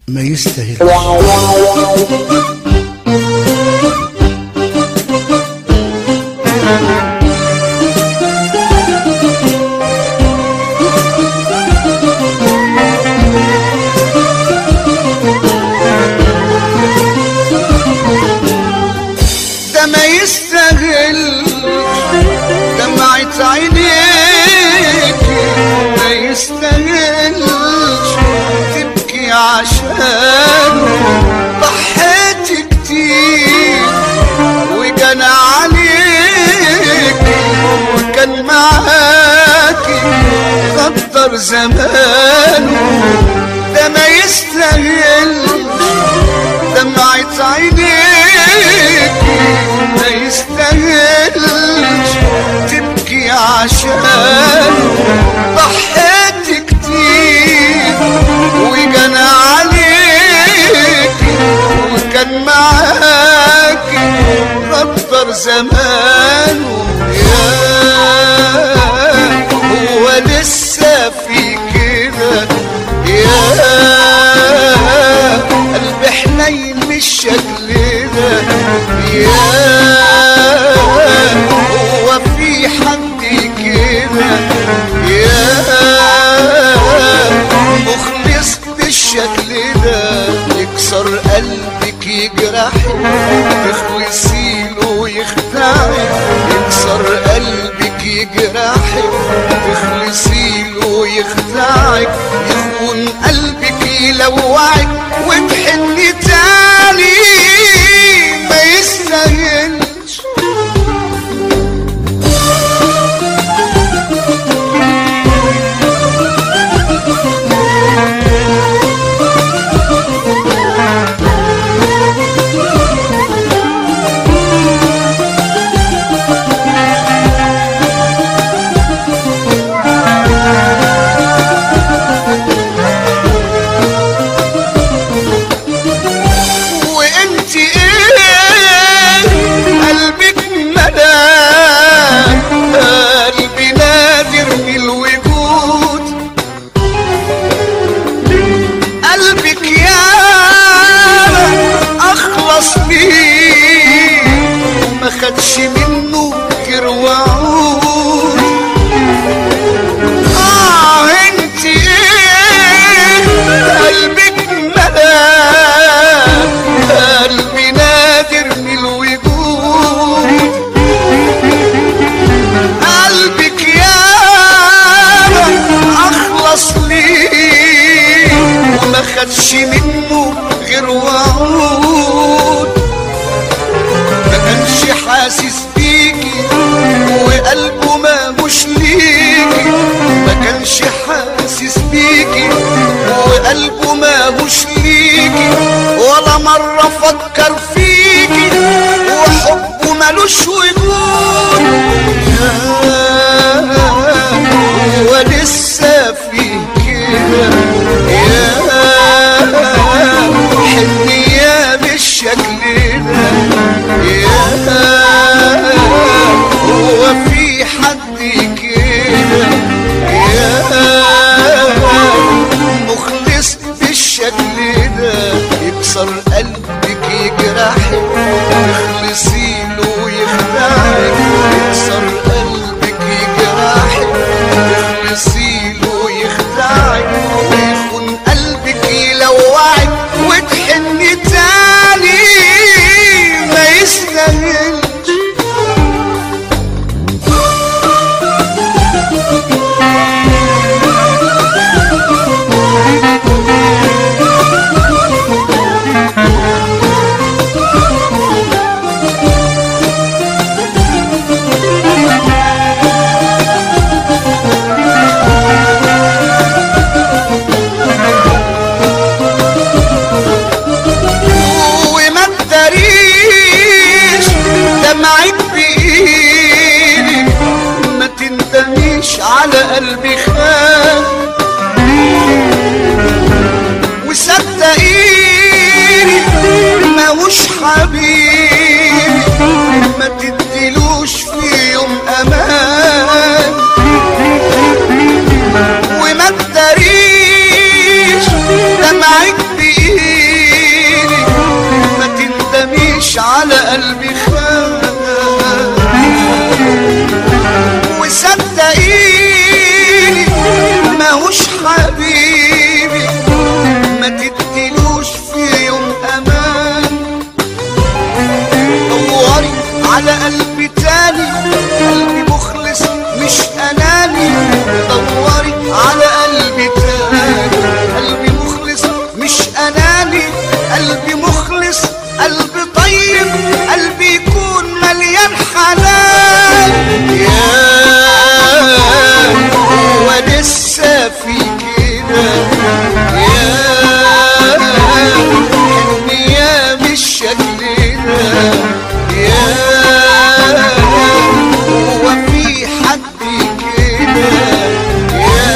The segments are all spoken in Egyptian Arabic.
ما يستاهل ده ما يستاهل دمعة عينيك ما يستاهلش تبكي عشان ضحيت كتير وكان عليك وكان معاك غدر زمانه ده ما يستاهلش دمعة عينيك ما يستاهلش تبكي عشان ضحيت كتير وجانا عليك وكان معاك غدر زمانه يا هو لسه في كده يا قلبي حنين بالشكل ده يا هو في حد كده يا مخلص بالشكل ده يكسر قلبك يجرحك تخلصي له ويخدعك يكسر قلبك يجرحك تخلصي له ويخدعك يخون قلبك يلوعك وتحني تاني ما يستاهلش وانت ايه قلبك مدام قلبي نادر من الوجود قلبك يا اخلص ليه وما خدش منه غير وعود اه انت ايه قلبك مدام قلبي نادر من الوجود قلبك يا اخلص ليه وما خدش منه غير وعود ما كانش حاسس بيكي وقلبه ما مش ليكي ما كانش حاسس بيكي وقلبه ما مش ليكي ولا مرة فكر فيكي وحبه ملوش وجود يا هو لسه في كده يا حنية بالشكل ده يا هو في حد كده يا مخلص بالشكل ده يكسر قلبك يجرحك تخلصي له ويخدعك يكسر قلبك يجرحك تخلصي له ويخدعك ويخون قلبك يلوعك وتحني تاني ما يستاهلش وما تداريش دمعك بإيدك ما تندميش على قلبي خان وصدقيني ما مش حبيبي ما تديلوش في يوم امان وما تداريش دمعك بإيدك قلبي خان وصدقيني ماهوش حبيبي ما تديلوش في يوم امان دوري على قلبي تاني قلبي مخلص مش اناني دوري على قلبي تاني قلبي مخلص مش اناني قلبي مخلص قلبي طيب قلبي يكون مليان حنان يا هو لسه في كده يا حلمي يا مش شكل ده يا هو في حد كده يا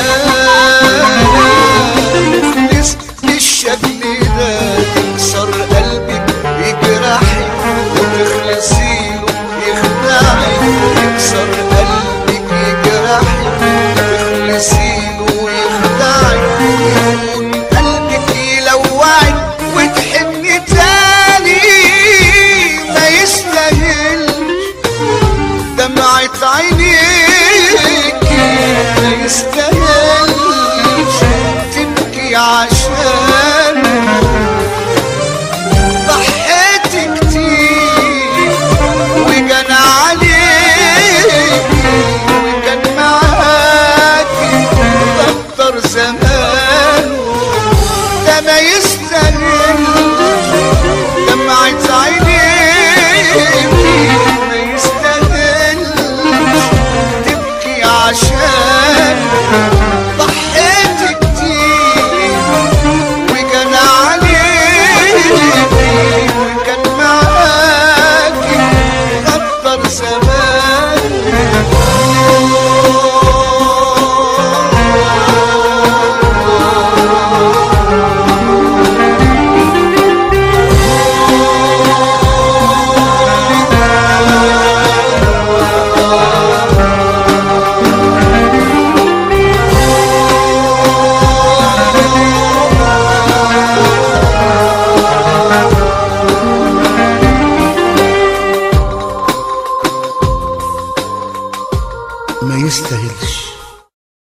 مخلص بالشكل ده تكسر قلبك يجرحك وتخلصي له يخدعك يكسر قلبك يجرحك وتخلصي له يخدعك يكون قلبك يلوعك وتحني تاني ما يستاهلش دمعة عينيك ما يستاهلش تبكي عشان ضحيت كتير وكان عليك وكان معاك دفتر زمان ده ما يستاهلش